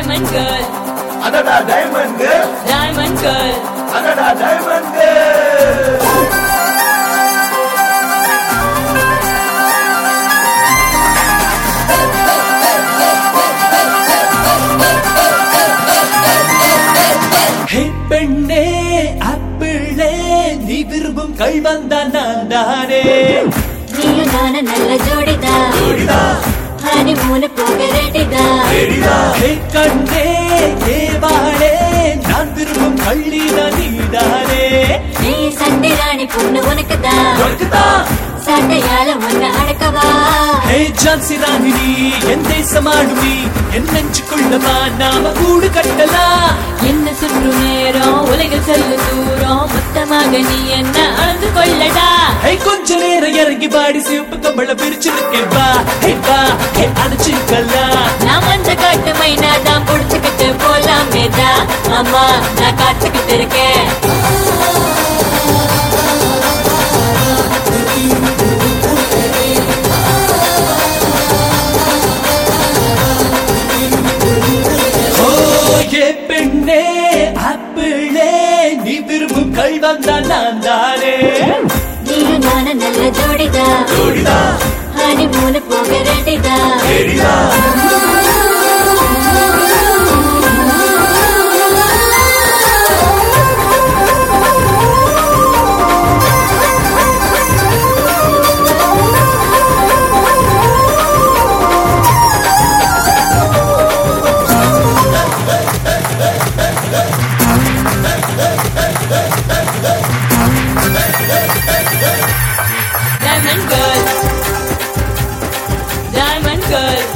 diamond girl அடடா diamond diamond girl அடடா diamond hey பெண்ணே ஆப்பிளே நீ விரும்பும் கள்வந்தான் நான் தானே நீயும் நானும் நல்ல ஜோடிதா ஹனிமூனு போக ரெடிதா ஹே கண்ணே தேவாளே நான் விரும்பும் கள்ளிதான் நீதானே நீ சண்டை ராணி பொண்ணு உனக்குதா உனக்குதான் சண்டையால உன்னை அடக்கவா ஹே ஜான்சி ராணினி என் தேசமாடும் நீ என் நெஞ்சுக்குள்ளவா நாம கூடு கட்டலாம் என்ன சுற்று நேரம் உலகில் செல்லும் தூரம் மொத்தமாக நீ என்ன அளந்து கொள்ளடா ஹே கொஞ்ச நேரம் இறங்கி பாடி சிவப்பு கம்பள பிரிச்சிருக்கேன் வா ஹே வா ஹே அடிச்சுக்கலாம் நான் மஞ்ச காட்டு மைனா தான் புடிச்சுக்கிட்டு போலாமேதா ஆமா நான் காத்துக்கிட்டு இருக்கேன் ஓ ஏ பெண்ணே ஆப்பிளே நீ விரும்பும் கள்வந்தான் நான் தானே நீயும் நானும் நல்ல ஜோடிதா ஹனிமூனு போக ரெடிதா டைமண்ட் கேர்ள் டைமண்ட் கேர்ள்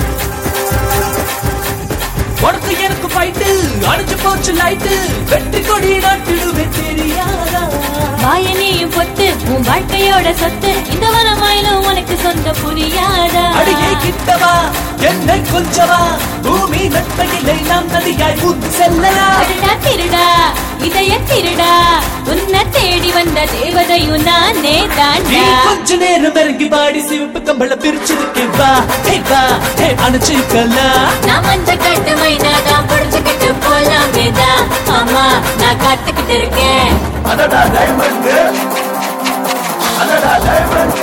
உனக்கு எனக்கு ஃபைட்டு அடிச்சு போச்சு லைட்டு வெற்றி கொடி நாட்டிடுவேன் தெரியாதா வாயனையும் பொத்து உன் வாழ்க்கையோட சொத்து இந்த வனமாயிலும் உனக்கு சொந்த புரியாதா அடியே கிட்டவா என்னை கொஞ்சவா பூமி நட்பையிலே நாம் நதியாய் ஊத்து செல்லலாம் அடடா திருடா இதய திருடா உன்னை தேடி வந்த தேவதையும் நானே நீ தாண்டா கொஞ்ச நேரம் இறங்கி பாடி சிவப்பு கம்பள பிரிச்சிருக்கேன் வா ஹே வா ஹே அணைச்சிக்கலாம் நான் மஞ்ச கட்டு மைனா தான் புடிச்சுக்கிட்டு போலாமேதா ஆமா நான் காத்துக்கிட்டு இருக்கேன் அடடா டைமண்ட் அடடா டைமண்ட்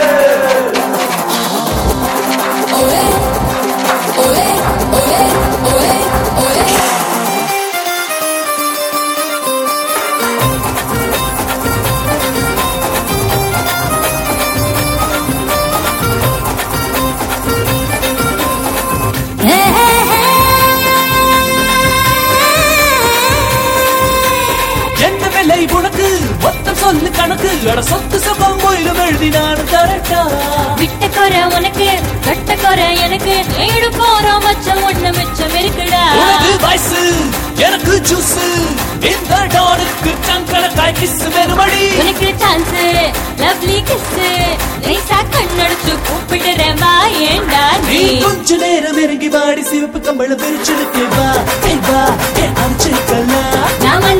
என்ன விலை உனக்கு மொத்தம் சொல்லு கணக்கு அட சொத்து சபம் போயிலும் எழுதி நான் தரட்டா விட்ட குறை உனக்கு கட்ட குறை எனக்கு ஏடு போறோம் மச்சம் ஒண்ணு மிச்சம் இருக்குடா உனக்கு வயசு எனக்கு ஜூஸ் இந்த டானுக்கு சங்கடக்காய் கிஸ் வெறுமடி உனக்கு சான்ஸ் லவ்லி கிஸ் லேசா கண்ணடிச்சு கூப்பிடுறேன் வா ஏண்டா நீ நீ கொஞ்ச நேரம் இறங்கி பாடி சிவப்பு கம்பள பிரிச்சிருக்கேன் வா ஹே வா ஹே அணைச்சிருக்கலாம் நான்